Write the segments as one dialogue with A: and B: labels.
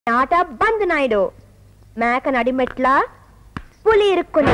A: ఆట బంద్ నాయుడు మేక నడిమెట్ల పులి ఇరుక్కున్నా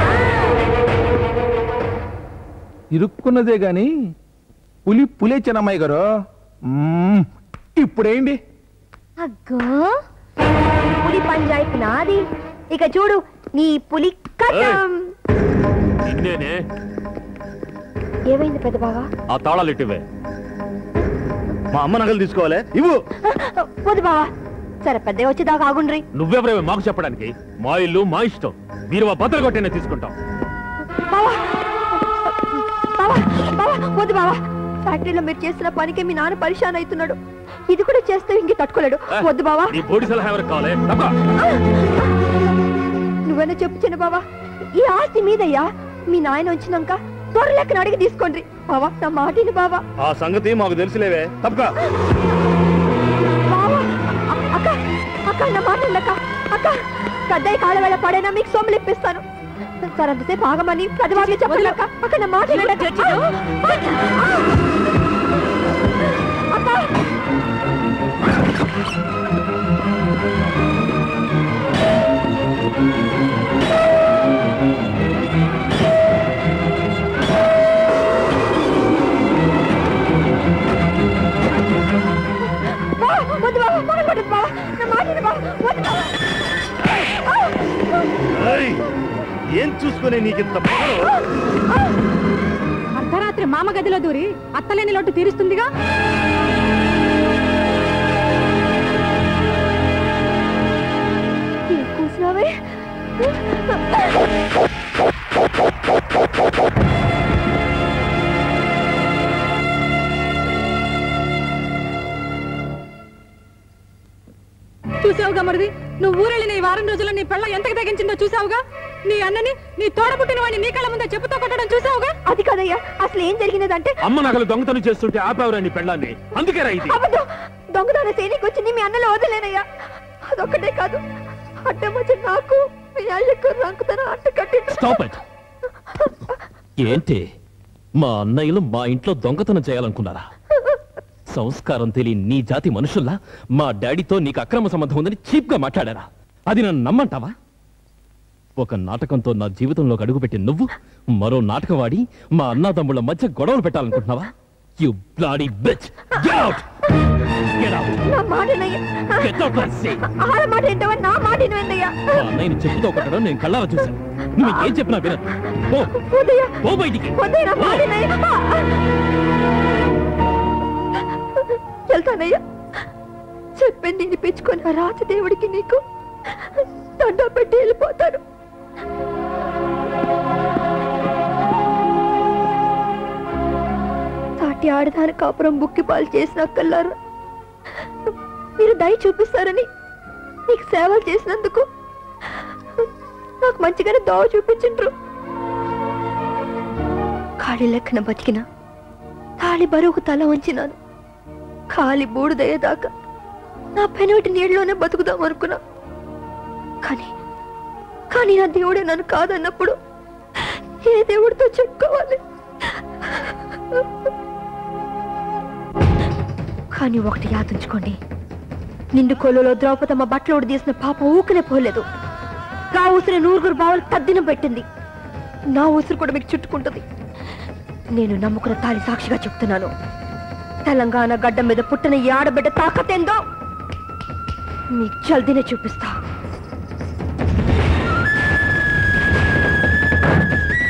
B: ఇరుక్కున్నదే గాని పులి పులే చిన్నమ్మాయి గారు మ్మ్. ఇప్పుడేంటి
A: అగ్గో పులి పంజాయికి నాది ఇక చూడు నీ పులి కథం
C: నిన్నేనే
A: ఏమైంది పెద్ద బావా
C: ఆ తాళాలు ఇటువే
D: మా అమ్మ నగలు తీసుకోవాలి ఇవ్వు
A: వద్దు బావా సరే పెద్ద వచ్చేదాకా ఆగుండ్రి
C: నువ్వెవరేవే మాకు చెప్పడానికి మా ఇల్లు మా ఇష్టం మీరు ఆ బద్దలు కొట్టేనే తీసుకుంటాం
A: బావా బావా బావా వద్దు బావా ఫ్యాక్టరీలో మీరు చేస్తున్న పనికి మీ నాన్న పరిశాన్ అవుతున్నాడు ఇది కూడా చేస్తే ఇంక తట్టుకోలేడు
C: ఏ,
A: వద్దు బావా
C: నీ బోడి సలహా ఎవరికి కావాలి తప్ప
A: నువ్వైనా చెప్పు చిన్న బావా ఈ ఆస్తి మీదయ్యా మీ నాయన వచ్చినాక త్వరలెక్కన అడిగి తీసుకోండి బావా నా మాటిని బావా
D: ఆ సంగతి మాకు తెలుసులేవే తప్పక
A: బావా అ- అక్క అక్క నా మాట అక్క అక్క పెద్దయ్య కాళ్ళ వేళ పడైనా మీకు సొమ్ములు ఇప్పిస్తాను సార్ అంతసేపు ఆగమని పెద్దవాళ్ళు చెప్పండి అక్క అక్క నా మాట వినండి అక్క. అక్క బావా, వద్దు బావా పగలగొట్టదు బావా నా మాట విను బావా వద్దు బావా
D: ఏయ్, ఏం చూసుకునే నీకింత పొగరు?
E: అర్ధరాత్రి మామ గదిలో దూరి అత్తలేని లోటు తీరుస్తుందిగా
A: ఏం కూసినావే
E: చూసావుగా మరిది నువ్వు ఊరెళ్ళిన ఈ వారం రోజుల్లో నీ పెళ్ళ ఎంతకు తగ్గించిందో చూసావుగా నీ అన్నని నీ తోడబుట్టిన వాడిని నీ కళ్ళ ముందే చెప్పుతో కొట్టడం చూసావుగా
A: అది కాదయ్యా అసలు ఏం జరిగినదంటే
C: అమ్మ నగలు దొంగతనం చేస్తుంటే ఆపావురా నీ పెళ్ళాన్ని అందుకే రా ఇది
A: అబద్ధం దొంగదాన సేనికి వచ్చింది మీ అన్నలో వదిలేనయ్యా అదొక్కటే కాదు అడ్డం వచ్చి నాకు మీ అయ్యకు రంకుతన అంట కట్టి
C: స్టాప్ ఇట్ ఏంటి మా అన్నయ్యలు మా ఇంట్లో దొంగతనం చేయాలనుకున్నారా సంస్కారం తెలియని నీ జాతి మనుషుల్లా మా డాడీతో నీకు అక్రమ సంబంధం ఉందని చీప్ గా మాట్లాడారా అది నన్ను నమ్మంటావా ఒక నాటకంతో నా జీవితంలోకి అడుగుపెట్టి నువ్వు మరో నాటకం ఆడి మా అన్నాతమ్ముళ్ళ మధ్య గొడవలు పెట్టాలనుకుంటున్నావా you bloody bitch get out get out
A: నా మాట వినయ్యా.
C: గెట్ అవుట్ ఐ సే
A: ఆడ మాట ఏంటవా నా మాట వినయ్యా
C: మా అన్నయ్యని చెప్పుతో కొట్టడం నేను కళ్ళారా చూశాను నువ్వు ఏం చెప్పినా వినను ఓ
A: వద్దయ్యా
C: ఓ బయటికి
A: వద్దయ్య నా మాట వినయ్యా వెళ్తానయ్యా చెప్పింది వినిపించుకొని ఆ రాజదేవుడికి నీకు దండ పెట్టి వెళ్ళిపోతాను తాటి ఆడదాని కాపురం బుక్కి పాలు చేసిన కల్లారా మీరు దయ చూపిస్తారని నీకు సేవలు చేసినందుకు నాకు మంచిగానే దోవ చూపించిండ్రు ఖాళీ లెక్కన బతికిన తాళి బరువుకు తల వంచినాను ఖాళీ బూడిదయ్యేదాకా నా పెనోటి నీళ్ళలోనే బతుకుదాం అనుకున్నా కానీ కానీ నా దేవుడే నన్ను కాదన్నప్పుడు ఏ దేవుడితో చెప్పుకోవాలి కానీ ఒకటి యాదించుకోండి నిండు కొలులో ద్రౌపదమ్మ బట్టలు తీసిన పాప ఊకనే పోలేదు గా ఊసిరి నూరుగురు బావలు తద్దినం పెట్టింది నా ఊసిరి కూడా మీకు చుట్టుకుంటుంది నేను నమ్ముకున్న తాలి సాక్షిగా చెప్తున్నాను తెలంగాణ గడ్డ మీద పుట్టిన ఈ ఆడబిడ్డ తాకతేందో మీకు జల్దీనే చూపిస్తా